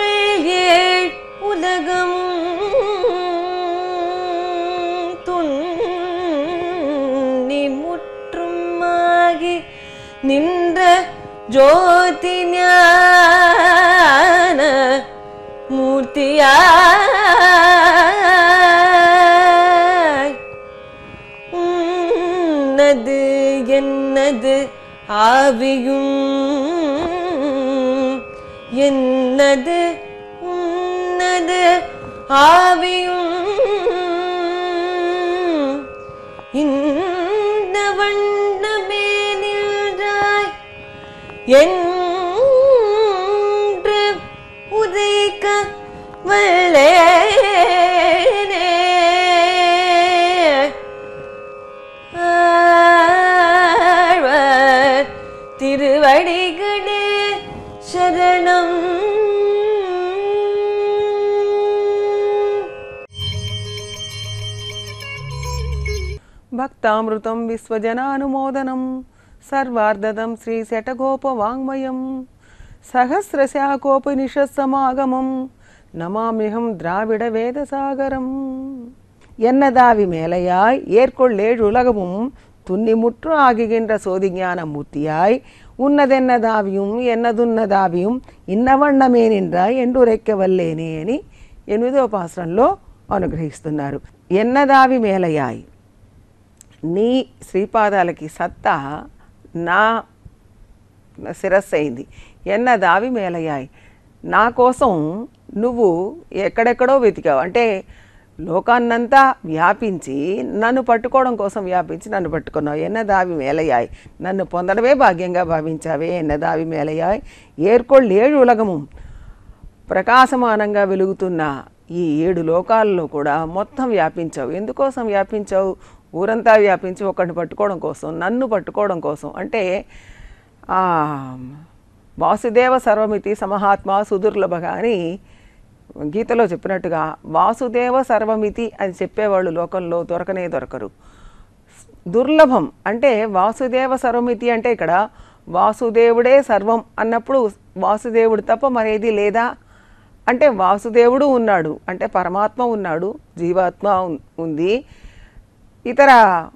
ஏழ் உலகம் துன்னி முற்றுமாகி நின்ற ஜோதி ஞான மூர்த்தியாய் உன்னது என்னது ஆவியும் என்னது உன்னது ஆவியும் இந்த வண்ணமே நின்றாய் என்று உதைக்க வல்லேனே ஆழ்வார் திருவடிகளே சரணம் భక్తామృతం విశ్వజనానుమోదనం సర్వార్ధదం శ్రీశటగోపవాङ्మయం సహస్రశాఖోపనిషత్సమాగమం నమామ్యహం ద్రావిడ వేదసాగరం ఎన్నదావి మేలయాయ్ ஏற்கொள்ளேழுலகமும் துன்னிமுற்று ஆகுகின்ற சோதிஞான மூர்த்தியாய் ఉన్నదెన్నదావిயும் ఎన్నదున్నదావిயும் ఇన్నవన్నమే నిండ్రాయ్ ఎండురెక్క వల్లేనే అని ఎనిమిదవ పాసరంలో అనుగ్రహిస్తున్నారు ఎన్నదావి మేలయాయ్ నీ శ్రీపాదాలకి సత్తా నా శిరస్సు అయింది ఎన్న దావి మేలయ్యాయి నా కోసం నువ్వు ఎక్కడెక్కడో వెతికావు అంటే లోకాన్నంతా వ్యాపించి నన్ను పట్టుకోవడం కోసం వ్యాపించి నన్ను పట్టుకున్నావు ఎన్న దావి మేలయ్యాయి నన్ను పొందడమే భాగ్యంగా భావించావే ఎన్న దావి మేలయ్యాయి ఏర్కొళ్ళు ఏడు ఉలగము ప్రకాశమానంగా వెలుగుతున్న ఈ ఏడు లోకాల్లో కూడా మొత్తం వ్యాపించావు ఎందుకోసం వ్యాపించావు ఊరంతా వ్యాపించి ఒకరిని పట్టుకోవడం కోసం నన్ను పట్టుకోవడం కోసం అంటే ఆ, వాసుదేవ సర్వమితి సమహాత్మ సుదుర్లభగా అని గీతలో చెప్పినట్టుగా వాసుదేవ సర్వమితి అని చెప్పేవాళ్ళు లోకంలో దొరకనే దొరకరు దుర్లభం అంటే వాసుదేవ సర్వమితి అంటే ఇక్కడ వాసుదేవుడే సర్వం అన్నప్పుడు వాసుదేవుడు తప్ప మరేది లేదా అంటే వాసుదేవుడు ఉన్నాడు అంటే పరమాత్మ ఉన్నాడు జీవాత్మ ఉన్- ఉంది ఇతర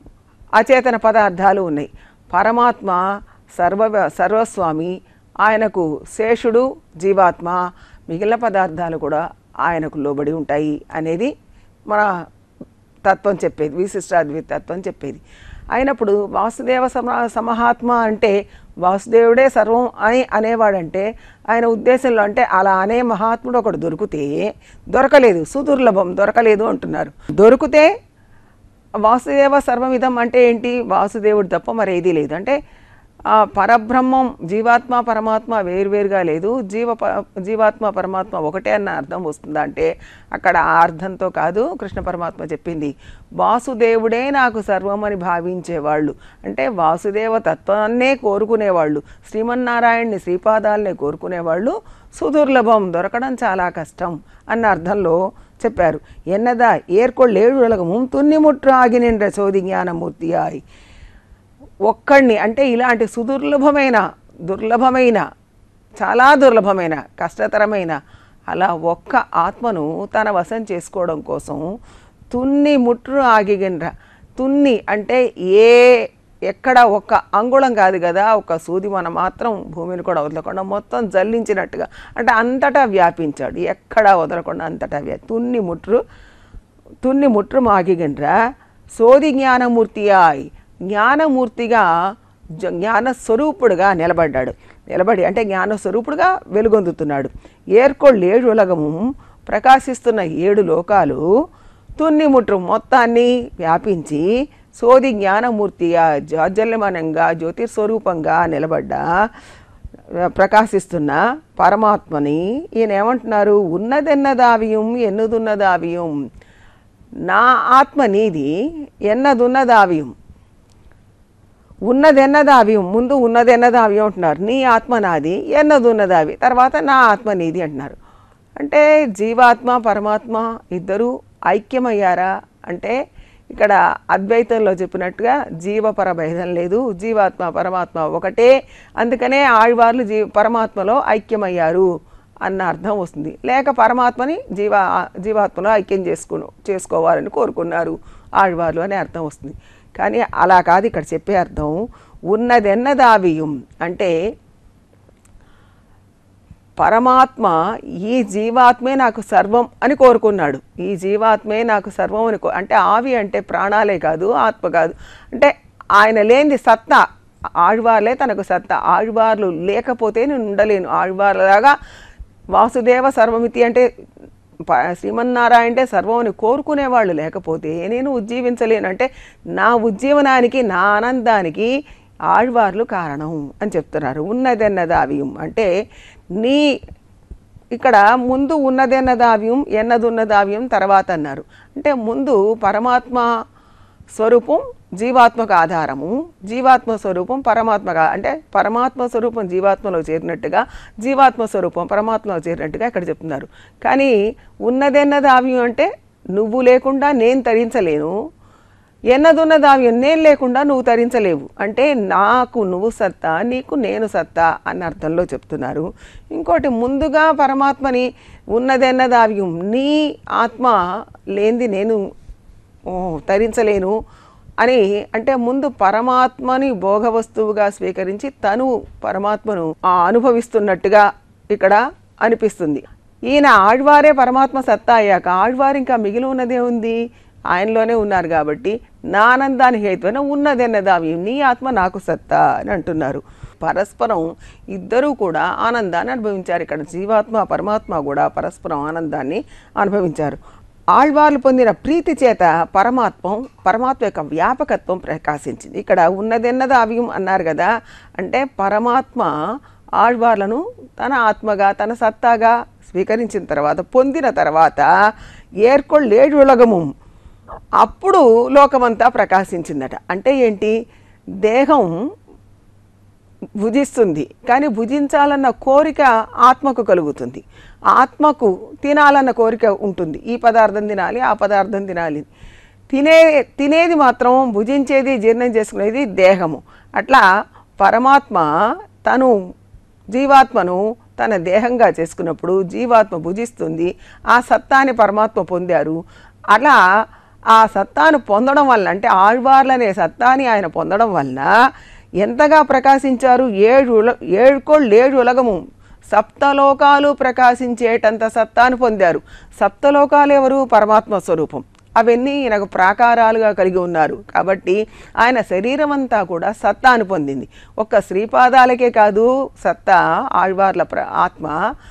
అచేతన పదార్థాలు ఉన్నాయి పరమాత్మ సర్వ సర్వస్వామి ఆయనకు శేషుడు జీవాత్మ మిగిలిన పదార్థాలు కూడా ఆయనకు లోబడి ఉంటాయి అనేది మన తత్వం చెప్పేది విశిష్టాద్వైత తత్వం చెప్పేది అయినప్పుడు వాసుదేవ సమ సమహాత్మ అంటే వాసుదేవుడే సర్వం అని అనేవాడంటే ఆయన ఉద్దేశంలో అంటే అలా అనే మహాత్ముడు ఒకడు దొరికితే దొరకలేదు సుదుర్లభం దొరకలేదు అంటున్నారు దొరికితే వాసుదేవ సర్వమిదం అంటే ఏంటి వాసుదేవుడు తప్ప మరేదీ లేదు అంటే ఆ పరబ్రహ్మం జీవాత్మ పరమాత్మ వేరువేరుగా లేదు జీవ ప- జీవాత్మ పరమాత్మ ఒకటే అన్న అర్థం వస్తుందా అంటే అక్కడ ఆ అర్థంతో కాదు కృష్ణ పరమాత్మ చెప్పింది వాసుదేవుడే నాకు సర్వం అని భావించేవాళ్ళు అంటే వాసుదేవ తత్వాన్నే కోరుకునేవాళ్ళు శ్రీమన్నారాయణ్ణి శ్రీపాదాలనే కోరుకునేవాళ్ళు సుదుర్లభం దొరకడం చాలా కష్టం అన్న అర్థంలో చెప్పారు ఎన్నదా ఏర్కొళ్ళేడు ఉలగము తున్నిముట్టు ఆగినిండ్ర సోది జ్ఞానమూర్తియాయి ఒక్కడిని అంటే ఇలాంటి సుదుర్లభమైన దుర్లభమైన చాలా దుర్లభమైన కష్టతరమైన అలా ఒక్క ఆత్మను తన వశం చేసుకోవడం కోసం తున్ని ముట్రు ఆగిగిన్ర తున్ని అంటే ఏ ఎక్కడ ఒక్క అంగుళం కాదు కదా ఒక సూది మనం మాత్రం భూమిని కూడా వదలకుండా మొత్తం జల్లించినట్టుగా అంటే అంతటా వ్యాపించాడు ఎక్కడా వదలకుండా అంతటా వ్యా తున్ని ముట్రు తున్ని ముట్రు మాగిగిన్ర సోది జ్ఞానమూర్తియాయ్ జ్ఞానమూర్తిగా జ- జ్ఞానస్వరూపుడుగా నిలబడ్డాడు నిలబడి అంటే జ్ఞానస్వరూపుడుగా వెలుగొందుతున్నాడు ఏర్కొళ్ళు ఏడు ఉలగము ప్రకాశిస్తున్న ఏడు లోకాలు తున్నిముట్రు మొత్తాన్ని వ్యాపించి సోది జ్ఞానమూర్తిగా జాజ్జల్యమానంగా జ్యోతిస్వరూపంగా నిలబడ్డ ప్రకాశిస్తున్న పరమాత్మని ఈయన ఏమంటున్నారు ఉన్నదెన్నదావియం ఎన్నుదున్నదావియం నా ఆత్మ నీది ఎన్నదున్నదావియం ఉన్నదెన్నదావ్యం ముందు ఉన్నదెన్నదావ్యం అంటున్నారు నీ ఆత్మ నాది ఎన్నదున్నదావి తర్వాత నా ఆత్మ నీది అంటున్నారు అంటే జీవాత్మ పరమాత్మ ఇద్దరూ ఐక్యమయ్యారా అంటే ఇక్కడ అద్వైతంలో చెప్పినట్టుగా జీవపర భేదం లేదు జీవాత్మ పరమాత్మ ఒకటే అందుకనే ఆళ్వార్లు జీ పరమాత్మలో ఐక్యమయ్యారు అన్న అర్థం వస్తుంది లేక పరమాత్మని జీవ జీవాత్మలో ఐక్యం చేసుకు చేసుకోవాలని కోరుకున్నారు ఆళ్వార్లు అనే అర్థం వస్తుంది కానీ అలా కాదు ఇక్కడ చెప్పే అర్థం ఉన్నదెన్నదావియం అంటే పరమాత్మ ఈ జీవాత్మే నాకు సర్వం అని కోరుకున్నాడు ఈ జీవాత్మే నాకు సర్వం అని కో అంటే ఆవి అంటే ప్రాణాలే కాదు ఆత్మ కాదు అంటే ఆయన లేనిది సత్తా ఆళ్వార్లే తనకు సత్తా ఆళ్వార్లు లేకపోతే నేను ఉండలేను ఆళ్వార్లాగా వాసుదేవ సర్వమితి అంటే ప- శ్రీమన్నారాయణ అంటే సర్వం అని కోరుకునేవాళ్ళు లేకపోతే నేను ఉజ్జీవించలేను అంటే నా ఉజ్జీవనానికి నా ఆనందానికి ఆళ్వార్లు కారణం అని చెప్తున్నారు ఉన్నదెన్నదావ్యం అంటే నీ ఇక్కడ ముందు ఉన్నదెన్నదావ్యం ఎన్నదున్నదావ్యం తర్వాత అన్నారు అంటే ముందు పరమాత్మ స్వరూపం జీవాత్మక ఆధారము జీవాత్మ స్వరూపం పరమాత్మక అంటే పరమాత్మ స్వరూపం జీవాత్మలో చేరినట్టుగా జీవాత్మ స్వరూపం పరమాత్మలో చేరినట్టుగా ఇక్కడ చెప్తున్నారు కానీ ఉన్నదెన్నదావ్యం అంటే నువ్వు లేకుండా నేను తరించలేను ఎన్నదున్నదావ్యం నేను లేకుండా నువ్వు తరించలేవు అంటే నాకు నువ్వు సత్తా నీకు నేను సత్తా అన్న అర్థంలో చెప్తున్నారు ఇంకోటి ముందుగా పరమాత్మని ఉన్నదెన్నదావ్యం నీ ఆత్మ లేనిది నేను ఓ, తరించలేను అని అంటే ముందు పరమాత్మని భోగ వస్తువుగా స్వీకరించి తను పరమాత్మను ఆ, అనుభవిస్తున్నట్టుగా ఇక్కడ అనిపిస్తుంది ఈయన ఆళ్వారే పరమాత్మ సత్తా అయ్యాక ఆళ్వారు ఇంకా మిగిలి ఉన్నదే ఉంది ఆయనలోనే ఉన్నారు కాబట్టి నా ఆనందానికి హేతువైన ఉన్నదెన్నదావి నీ ఆత్మ నాకు సత్తా అని అంటున్నారు పరస్పరం ఇద్దరూ కూడా ఆనందాన్ని అనుభవించారు ఇక్కడ జీవాత్మ పరమాత్మ కూడా పరస్పరం ఆనందాన్ని అనుభవించారు ఆళ్వార్లు పొందిన ప్రీతి చేత పరమాత్మం పరమాత్మ యొక్క వ్యాపకత్వం ప్రకాశించింది ఇక్కడ ఉన్నదెన్నది అవ్యం అన్నారు కదా అంటే పరమాత్మ ఆళ్వార్లను తన ఆత్మగా తన సత్తాగా స్వీకరించిన తర్వాత పొందిన తర్వాత ఏర్కొళ్ళేడు ఉలగము అప్పుడు లోకమంతా ప్రకాశించిందట అంటే ఏంటి దేహం భుజిస్తుంది కానీ భుజించాలన్న కోరిక ఆత్మకు కలుగుతుంది ఆత్మకు తినాలన్న కోరిక ఉంటుంది ఈ పదార్థం తినాలి ఆ పదార్థం తినాలి తినే తినేది మాత్రం భుజించేది జీర్ణం చేసుకునేది దేహము అట్లా పరమాత్మ తను జీవాత్మను తన దేహంగా చేసుకున్నప్పుడు జీవాత్మ భుజిస్తుంది ఆ సత్తాని పరమాత్మ పొందారు అలా ఆ సత్తాను పొందడం వల్ల అంటే ఆళ్వార్లనే సత్తాని ఆయన పొందడం వలన ఎంతగా ప్రకాశించారు ఏడు ఉల- ఏడుకోళ్ళు ఏడు ఉలగము సప్తలోకాలు ప్రకాశించేటంత సత్తాను పొందారు సప్తలోకాలు ఎవరు పరమాత్మ స్వరూపం అవన్నీ ఈయనకు ప్రాకారాలుగా కలిగి ఉన్నారు కాబట్టి ఆయన శరీరం అంతా కూడా సత్తాను పొందింది ఒక్క శ్రీపాదాలకే కాదు సత్తా ఆళ్వార్ల ప్ర ఆత్మ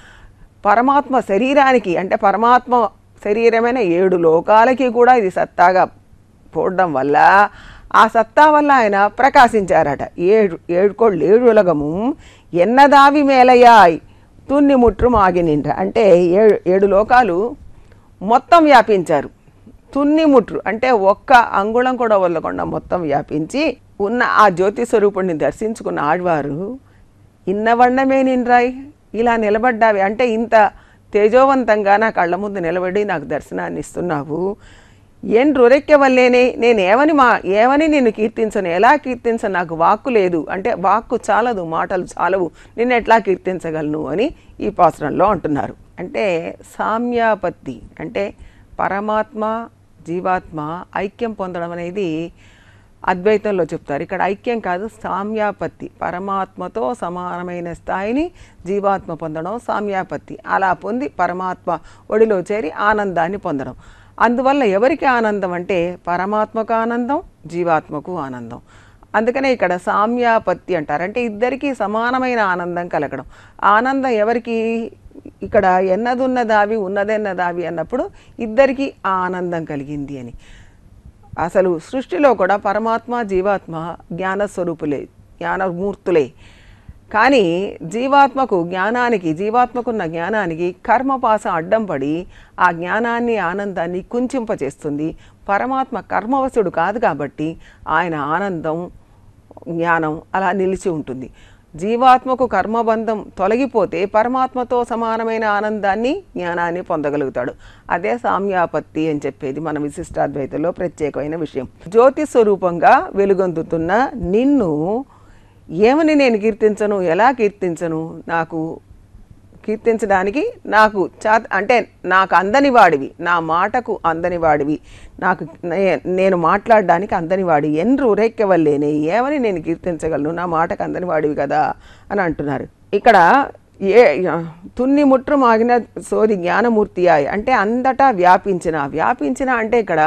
పరమాత్మ శరీరానికి అంటే పరమాత్మ శరీరమైన ఏడు లోకాలకి కూడా ఇది సత్తాగా పోవడం వల్ల ఆ సత్తా వల్ల ఆయన ప్రకాశించారట ఏడు ఏడుకోళ్ళు ఏడు ఉలగము ఎన్నదావి మేలయాయ్ తున్ని ముట్రు మాగినిండ్ర అంటే ఏడు ఏడు లోకాలు మొత్తం వ్యాపించారు తున్ని ముట్రు అంటే ఒక్క అంగుళం కూడా వదలకుండా మొత్తం వ్యాపించి ఉన్న ఆ జ్యోతి స్వరూపుణ్ణి దర్శించుకున్న ఆళ్వారు ఇన్నవన్నమే నిండ్రాయ్ ఇలా నిలబడ్డావి అంటే ఇంత తేజోవంతంగా నా కళ్ళ ముందు నిలబడి నాకు దర్శనాన్ని ఇస్తున్నావు ఏం రొరెక్కె వల్లేనే నేను ఏమని మా ఏమని నిన్ను కీర్తించను ఎలా కీర్తించను నాకు వాక్కు లేదు అంటే వాక్కు చాలదు మాటలు చాలవు నిన్ను ఎట్లా కీర్తించగలను అని ఈ పాత్రంలో అంటున్నారు అంటే సామ్యాపత్తి అంటే పరమాత్మ జీవాత్మ ఐక్యం పొందడం అనేది అద్వైతంలో చెప్తారు ఇక్కడ ఐక్యం కాదు సామ్యాపత్తి పరమాత్మతో సమానమైన స్థాయిని జీవాత్మ పొందడం సామ్యాపత్తి అలా పొంది పరమాత్మ ఒడిలో చేరి ఆనందాన్ని పొందడం అందువల్ల ఎవరికి ఆనందం అంటే పరమాత్మకు ఆనందం జీవాత్మకు ఆనందం అందుకనే ఇక్కడ సామ్యాపత్తి అంటారు అంటే ఇద్దరికీ సమానమైన ఆనందం కలగడం ఆనందం ఎవరికి ఇక్కడ ఎన్నదున్నదావి ఉన్నదెన్నదావి అన్నప్పుడు ఇద్దరికీ ఆ ఆనందం కలిగింది అని అసలు సృష్టిలో కూడా పరమాత్మ జీవాత్మ జ్ఞానస్వరూపులే జ్ఞానమూర్తులే కానీ జీవాత్మకు జ్ఞానానికి జీవాత్మకున్న జ్ఞానానికి కర్మపాసం అడ్డం పడి ఆ జ్ఞానాన్ని ఆనందాన్ని కుంచింపచేస్తుంది పరమాత్మ కర్మవశుడు కాదు కాబట్టి ఆయన ఆనందం జ్ఞానం అలా నిలిచి ఉంటుంది జీవాత్మకు కర్మబంధం తొలగిపోతే పరమాత్మతో సమానమైన ఆనందాన్ని జ్ఞానాన్ని పొందగలుగుతాడు అదే సామ్యాపత్తి అని చెప్పేది మన విశిష్టాద్వైతంలో ప్రత్యేకమైన విషయం జ్యోతి స్వరూపంగా వెలుగొందుతున్న నిన్ను ఏమని నేను కీర్తించను ఎలా కీర్తించను నాకు కీర్తించడానికి నాకు చా అంటే నాకు అందని వాడివి నా మాటకు అందని వాడివి నాకు నే- నేను మాట్లాడడానికి అందని వాడి ఎన్రు ఉరేక్కెవల్లేనే ఏమని నేను కీర్తించగలను నా మాటకు అందని వాడివి కదా అని అంటున్నారు ఇక్కడ ఏ తున్ని ముట్రు మాగిన సోది జ్ఞానమూర్తి ఆయి అంటే అంతటా వ్యాపించిన వ్యాపించిన అంటే ఇక్కడ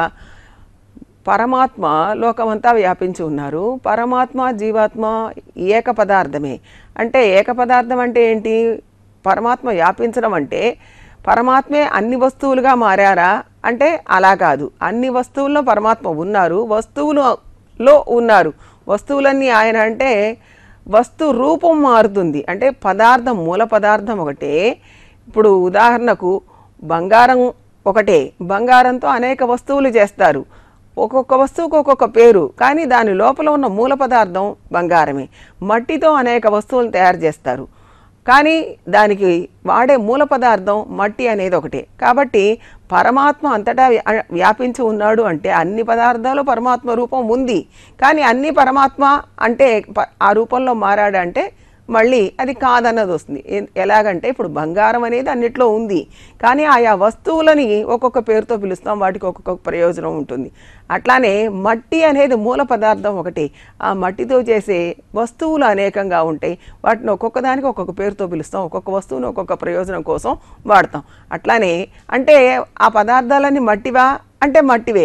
పరమాత్మ లోకమంతా వ్యాపించి ఉన్నారు పరమాత్మ జీవాత్మ ఏక పదార్థమే అంటే ఏక పదార్థం అంటే ఏంటి పరమాత్మ వ్యాపించడం అంటే పరమాత్మే అన్ని వస్తువులుగా మారారా అంటే అలా కాదు అన్ని వస్తువుల్లో పరమాత్మ ఉన్నారు వస్తువులలో ఉన్నారు వస్తువులన్నీ ఆయన అంటే వస్తు రూపం మారుతుంది అంటే పదార్థం మూల పదార్థం ఒకటే ఇప్పుడు ఉదాహరణకు బంగారం ఒకటే బంగారంతో అనేక వస్తువులు చేస్తారు ఒక్కొక్క వస్తువుకు ఒక్కొక్క పేరు కానీ దాని లోపల ఉన్న మూల పదార్థం బంగారమే మట్టితో అనేక వస్తువులు తయారు చేస్తారు కానీ దానికి వాడే మూల పదార్థం మట్టి అనేది ఒకటే కాబట్టి పరమాత్మ అంతటా వ్యా- వ్యాపించి ఉన్నాడు అంటే అన్ని పదార్థాలు పరమాత్మ రూపం ఉంది కానీ అన్ని పరమాత్మ అంటే ప- ఆ రూపంలో మారాడు అంటే మళ్ళీ అది కాదన్నది వస్తుంది ఎ- ఎలాగంటే ఇప్పుడు బంగారం అనేది అన్నిట్లో ఉంది కానీ ఆయా వస్తువులని ఒక్కొక్క పేరుతో పిలుస్తాం వాటికి ఒక్కొక్క ప్రయోజనం ఉంటుంది అట్లానే మట్టి అనేది మూల పదార్థం ఒకటి ఆ మట్టితో చేసే వస్తువులు అనేకంగా ఉంటాయి వాటిని ఒక్కొక్క దానికి ఒక్కొక్క పేరుతో పిలుస్తాం ఒక్కొక్క వస్తువుని ఒక్కొక్క ప్రయోజనం కోసం వాడతాం అట్లానే అంటే ఆ పదార్థాలన్నీ మట్టివా అంటే మట్టివే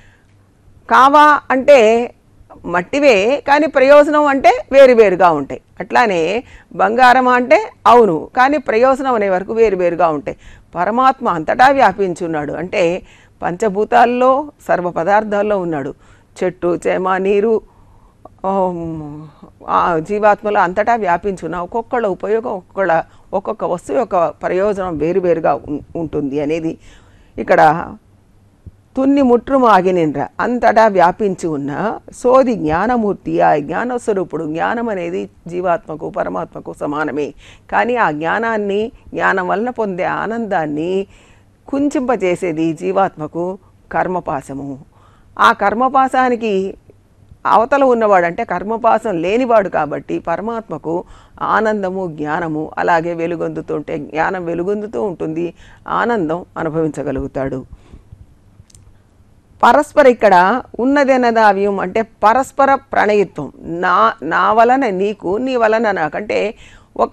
కావా అంటే మట్టివే కానీ ప్రయోజనం అంటే వేరువేరుగా ఉంటాయి అట్లానే బంగారం అంటే అవును కానీ ప్రయోజనం అనే వరకు వేరువేరుగా ఉంటాయి పరమాత్మ అంతటా వ్యాపించున్నాడు అంటే పంచభూతాల్లో సర్వ పదార్థాల్లో ఉన్నాడు చెట్టు చేమ నీరు ఆమ్, ఆ జీవాత్మలో అంతటా వ్యాపించున్న ఒక్కొక్కళ్ళ ఉపయోగం ఒక్కొక్కళ్ళ ఒక్కొక్క వస్తువు యొక్క ప్రయోజనం వేరువేరుగా ఉం- ఉంటుంది అనేది ఇక్కడ తున్ని ముట్రుమాగినిండ్ర అంతటా వ్యాపించి ఉన్న సోది జ్ఞానమూర్తి ఆ జ్ఞానస్వరూపుడు జ్ఞానం అనేది జీవాత్మకు పరమాత్మకు సమానమే కానీ ఆ జ్ఞానాన్ని జ్ఞానం వలన పొందే ఆనందాన్ని కుంచింపజేసేది జీవాత్మకు కర్మపాశము ఆ కర్మపాశానికి అవతల ఉన్నవాడు అంటే కర్మపాసం లేనివాడు కాబట్టి పరమాత్మకు ఆనందము జ్ఞానము అలాగే వెలుగొందుతుంటే జ్ఞానం వెలుగొందుతూ ఉంటుంది ఆనందం అనుభవించగలుగుతాడు పరస్పర ఇక్కడ ఉన్నదెనదావ్యం అంటే పరస్పర ప్రణయత్వం నా నా వలన నీకు నీ వలన నాకంటే ఒక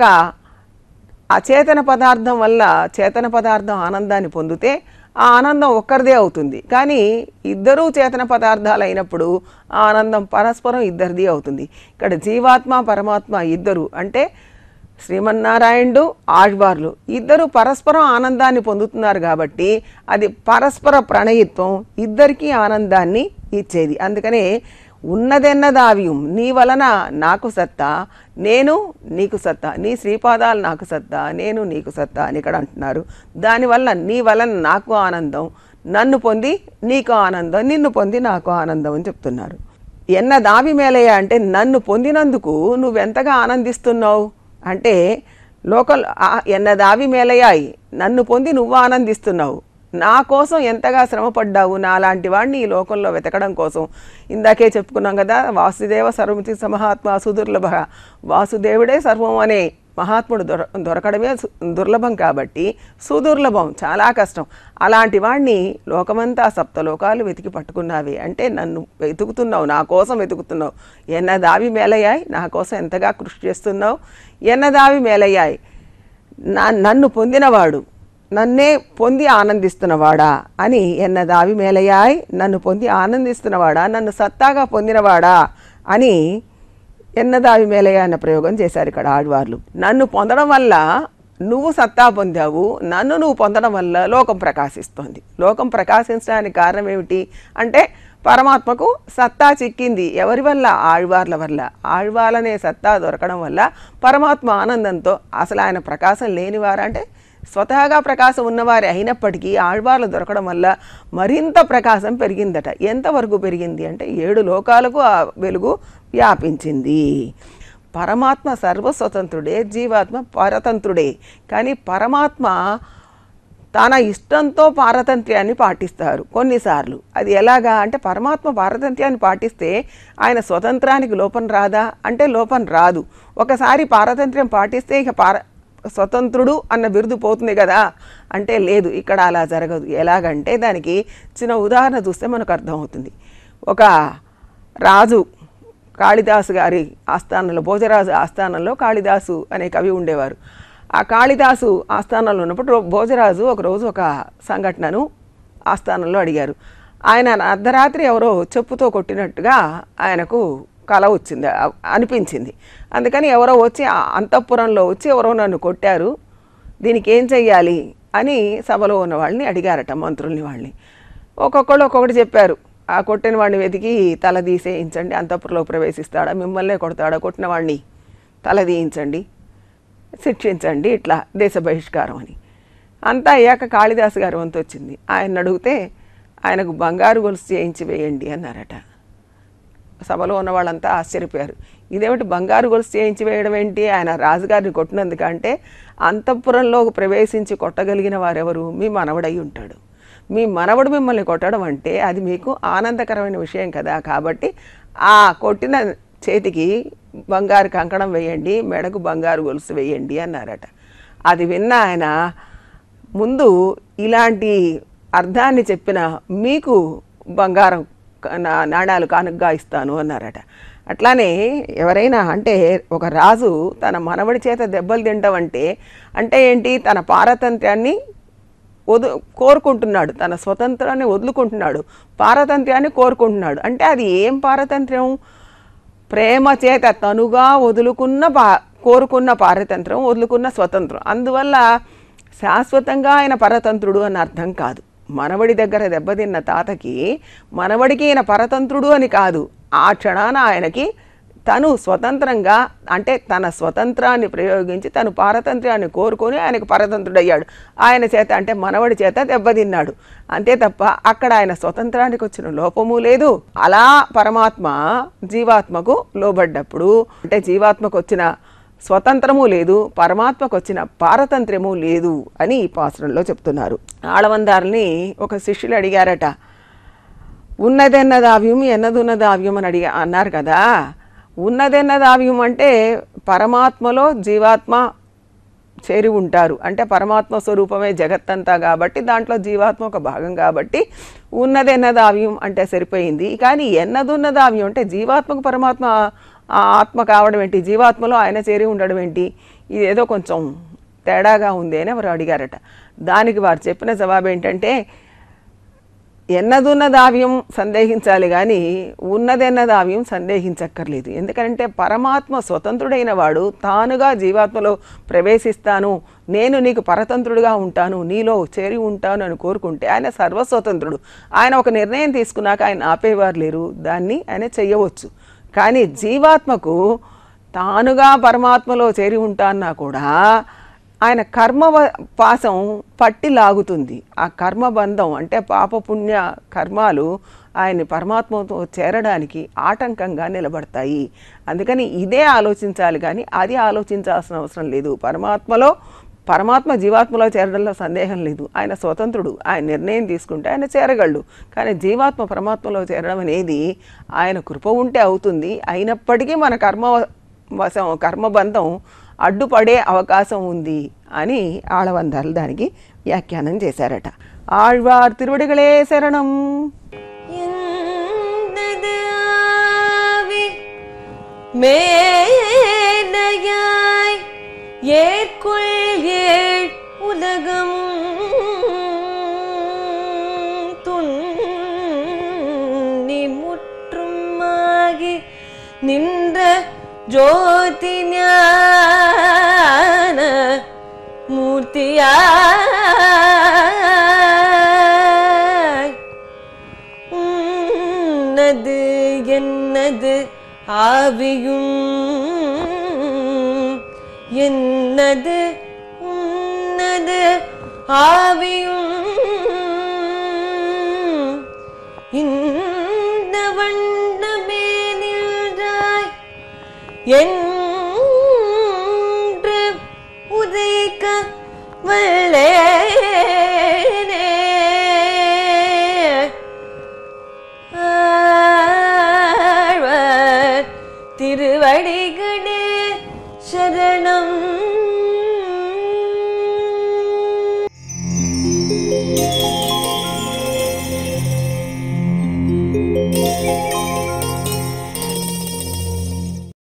అచేతన పదార్థం వల్ల చేతన పదార్థం ఆనందాన్ని పొందితే ఆ ఆనందం ఒక్కరిదే అవుతుంది కానీ ఇద్దరూ చేతన పదార్థాలు అయినప్పుడు ఆ ఆనందం పరస్పరం ఇద్దరిది అవుతుంది ఇక్కడ జీవాత్మ పరమాత్మ ఇద్దరు అంటే శ్రీమన్నారాయణుడు ఆళ్వార్లు ఇద్దరు పరస్పరం ఆనందాన్ని పొందుతున్నారు కాబట్టి అది పరస్పర ప్రణయత్వం ఇద్దరికీ ఆనందాన్ని ఇచ్చేది అందుకనే ఉన్నదెన్నదావ్యం నీ వలన నాకు సత్తా నేను నీకు సత్తా నీ శ్రీపాదాలు నాకు సత్తా నేను నీకు సత్తా అని ఇక్కడ అంటున్నారు దానివల్ల నీ వలన నాకు ఆనందం నన్ను పొంది నీకు ఆనందం నిన్ను పొంది నాకు ఆనందం అని చెప్తున్నారు ఎన్న దావి మేలయ్య అంటే నన్ను పొందినందుకు నువ్వెంతగా ఆనందిస్తున్నావు అంటే లోకల్ ఆ- ఎన్న దావి మేలయ్యాయి నన్ను పొంది నువ్వు ఆనందిస్తున్నావు నా కోసం ఎంతగా శ్రమపడ్డావు నాలాంటి వాడిని ఈ లోకంలో వెతకడం కోసం ఇందాకే చెప్పుకున్నాం కదా వాసుదేవ సర్వమితి సమహాత్మ సుదుర్లభ వాసుదేవుడే సర్వం అనే మహాత్ముడు దొర దొరకడమే సు- దుర్లభం కాబట్టి సుదుర్లభం చాలా కష్టం అలాంటి వాడిని లోకమంతా సప్తలోకాలు వెతికి పట్టుకున్నావి అంటే నన్ను వెతుకుతున్నావు నా కోసం వెతుకుతున్నావు ఎన్న దావి మేలయ్యాయి నా కోసం ఎంతగా కృషి చేస్తున్నావు ఎన్న దావి మేలయ్యాయి నా నన్ను పొందినవాడు నన్నే పొంది ఆనందిస్తున్నవాడా అని ఎన్న దావి మేలయ్యాయ్ నన్ను పొంది ఆనందిస్తున్నవాడా నన్ను సత్తాగా పొందినవాడా అని ఎన్నదావి మేలయ్య అన్న ప్రయోగం చేశారు ఇక్కడ ఆడవార్లు నన్ను పొందడం వల్ల నువ్వు సత్తా పొందావు నన్ను నువ్వు పొందడం వల్ల లోకం ప్రకాశిస్తోంది లోకం ప్రకాశించడానికి కారణం ఏమిటి అంటే పరమాత్మకు సత్తా చిక్కింది ఎవరి వల్ల ఆళ్వార్ల వల్ల ఆళ్వార్లనే సత్తా దొరకడం వల్ల పరమాత్మ ఆనందంతో అసలు ఆయన ప్రకాశం లేనివారంటే స్వతహాగా ప్రకాశం ఉన్నవారే అయినప్పటికీ ఆళ్వార్లు దొరకడం వల్ల మరింత ప్రకాశం పెరిగిందట ఎంతవరకు పెరిగింది అంటే ఏడు లోకాలకు ఆ వెలుగు వ్యాపించింది పరమాత్మ సర్వస్వతంత్రుడే జీవాత్మ పరతంత్రుడే కానీ పరమాత్మ తన ఇష్టంతో పారతంత్ర్యాన్ని పాటిస్తారు కొన్నిసార్లు అది ఎలాగా అంటే పరమాత్మ పారతంత్ర్యాన్ని పాటిస్తే ఆయన స్వతంత్రానికి లోపం రాదా అంటే లోపం రాదు ఒకసారి పారతంత్ర్యం పాటిస్తే ఇక పార స్వతంత్రుడు అన్న బిరుదు పోతుంది కదా అంటే లేదు ఇక్కడ అలా జరగదు ఎలాగంటే దానికి చిన్న ఉదాహరణ చూస్తే మనకు అర్థమవుతుంది ఒక రాజు కాళిదాసు గారి ఆస్థానంలో భోజరాజు ఆస్థానంలో కాళిదాసు అనే కవి ఉండేవారు ఆ కాళిదాసు ఆస్థానంలో ఉన్నప్పుడు రో- భోజరాజు ఒకరోజు ఒక సంఘటనను ఆస్థానంలో అడిగారు ఆయన అర్ధరాత్రి ఎవరో చెప్పుతో కొట్టినట్టుగా ఆయనకు కల వచ్చింది అ- అనిపించింది అందుకని ఎవరో వచ్చి ఆ అంతఃపురంలో వచ్చి ఎవరో నన్ను కొట్టారు దీనికి ఏం చెయ్యాలి అని సభలో ఉన్న వాళ్ళని అడిగారట మంత్రుల్ని వాళ్ళని ఒక్కొక్కళ్ళు ఒక్కొక్కటి చెప్పారు ఆ కొట్టిన వాడిని వెతికి తల తీసేయించండి అంతఃపురంలో ప్రవేశిస్తాడా మిమ్మల్నే కొడతాడా కొట్టిన వాడిని తల తీయించండి శిక్షించండి ఇట్లా దేశ బహిష్కారం అని అంతా అయ్యాక కాళిదాసు గారి వంతు వచ్చింది ఆయన అడిగితే ఆయనకు బంగారు గొలుసు చేయించి వేయండి అన్నారట సభలో ఉన్న వాళ్ళంతా ఆశ్చర్యపోయారు ఇదేమిటి బంగారు గొలుసు చేయించి వేయడం ఏంటి ఆయన రాజుగారిని కొట్టినందుకంటే అంతఃపురంలో ప్రవేశించి కొట్టగలిగిన వారెవరు మీ మనవడై ఉంటాడు మీ మనవడు మిమ్మల్ని కొట్టడం అంటే అది మీకు ఆనందకరమైన విషయం కదా కాబట్టి ఆ కొట్టిన చేతికి బంగారు కంకణం వేయండి మెడకు బంగారు గొలుసు వేయండి అన్నారట అది విన్న ఆయన ముందు ఇలాంటి అర్థాన్ని చెప్పిన మీకు బంగారం క- నా- నాణాలు కానుకగా ఇస్తాను అన్నారట అట్లానే ఎవరైనా అంటే ఒక రాజు తన మనవడి చేత దెబ్బలు తినడం అంటే అంటే ఏంటి తన పారతంత్ర్యాన్ని వదు కోరుకుంటున్నాడు తన స్వతంత్రాన్ని వదులుకుంటున్నాడు పారతంత్ర్యాన్ని కోరుకుంటున్నాడు అంటే అది ఏం పారతంత్ర్యం ప్రేమ చేత తనుగా వదులుకున్న పా కోరుకున్న పారతంత్రం వదులుకున్న స్వతంత్రం అందువల్ల శాశ్వతంగా ఆయన పరతంత్రుడు అని అర్థం కాదు మనవడి దగ్గర దెబ్బతిన్న తాతకి మనవడికి ఈయన పరతంత్రుడు అని కాదు ఆ క్షణాన ఆయనకి తను స్వతంత్రంగా అంటే తన స్వతంత్రాన్ని ప్రయోగించి తను పారతంత్ర్యాన్ని కోరుకొని ఆయనకు పరతంత్రుడయ్యాడు ఆయన చేత అంటే మనవడి చేత దెబ్బతిన్నాడు అంతే తప్ప అక్కడ ఆయన స్వతంత్రానికి వచ్చిన లోపము లేదు అలా పరమాత్మ జీవాత్మకు లోబడ్డప్పుడు అంటే జీవాత్మకు వచ్చిన స్వతంత్రము లేదు పరమాత్మకు వచ్చిన పారతంత్ర్యము లేదు అని ఈ పాత్రంలో చెప్తున్నారు ఆళవందారుని ఒక శిష్యులు అడిగారట ఉన్నదెన్నదావ్యం ఎన్నదున్నదావ్యం అని అడిగా అన్నారు కదా ఉన్నదెన్నదావ్యం అంటే పరమాత్మలో జీవాత్మ చేరి ఉంటారు అంటే పరమాత్మ స్వరూపమే జగత్తంతా కాబట్టి దాంట్లో జీవాత్మ ఒక భాగం కాబట్టి ఉన్నదెన్నదావ్యం అంటే సరిపోయింది కానీ ఎన్నదున్నదావ్యం అంటే జీవాత్మకు పరమాత్మ ఆ ఆత్మ కావడం ఏంటి జీవాత్మలో ఆయన చేరి ఉండడం ఏంటి ఇదేదో కొంచెం తేడాగా ఉంది అని ఎవరు అడిగారట దానికి వారు చెప్పిన జవాబు ఏంటంటే ఎన్నదున్నదావ్యం సందేహించాలి కానీ ఉన్నదెన్నదావ్యం సందేహించక్కర్లేదు ఎందుకంటే పరమాత్మ స్వతంత్రుడైన వాడు తానుగా జీవాత్మలో ప్రవేశిస్తాను నేను నీకు పరతంత్రుడుగా ఉంటాను నీలో చేరి ఉంటాను అని కోరుకుంటే ఆయన సర్వస్వతంత్రుడు ఆయన ఒక నిర్ణయం తీసుకున్నాక ఆయన ఆపేవారు లేరు దాన్ని ఆయన చెయ్యవచ్చు కానీ జీవాత్మకు తానుగా పరమాత్మలో చేరి ఉంటాన్నా కూడా ఆయన కర్మ వ- పాసం పట్టి లాగుతుంది ఆ కర్మ బంధం అంటే పాపపుణ్య కర్మాలు ఆయన్ని పరమాత్మతో చేరడానికి ఆటంకంగా నిలబడతాయి అందుకని ఇదే ఆలోచించాలి కానీ అది ఆలోచించాల్సిన అవసరం లేదు పరమాత్మలో పరమాత్మ జీవాత్మలో చేరడంలో సందేహం లేదు ఆయన స్వతంత్రుడు ఆయన నిర్ణయం తీసుకుంటే ఆయన చేరగలడు కానీ జీవాత్మ పరమాత్మలో చేరడం అనేది ఆయన కృప ఉంటే అవుతుంది అయినప్పటికీ మన కర్మ వశం కర్మబంధం అడ్డుపడే అవకాశం ఉంది అని ఆళవందాలు దానికి వ్యాఖ్యానం చేశారట ఆళ్వార్ తిరువడిகளே శరణం என்னது ஆவி மேலையாய் ஏற்கொள் ஏழ் உலகம் துண்ணி முற்றுமாகி நின்ற ஜோதி ஞான மூர்த்தியாய் உன்னது என்னது ஆவியும் என்னது உன்னது ஆவியும் இந்த வண்ணமே நின்றாய் என்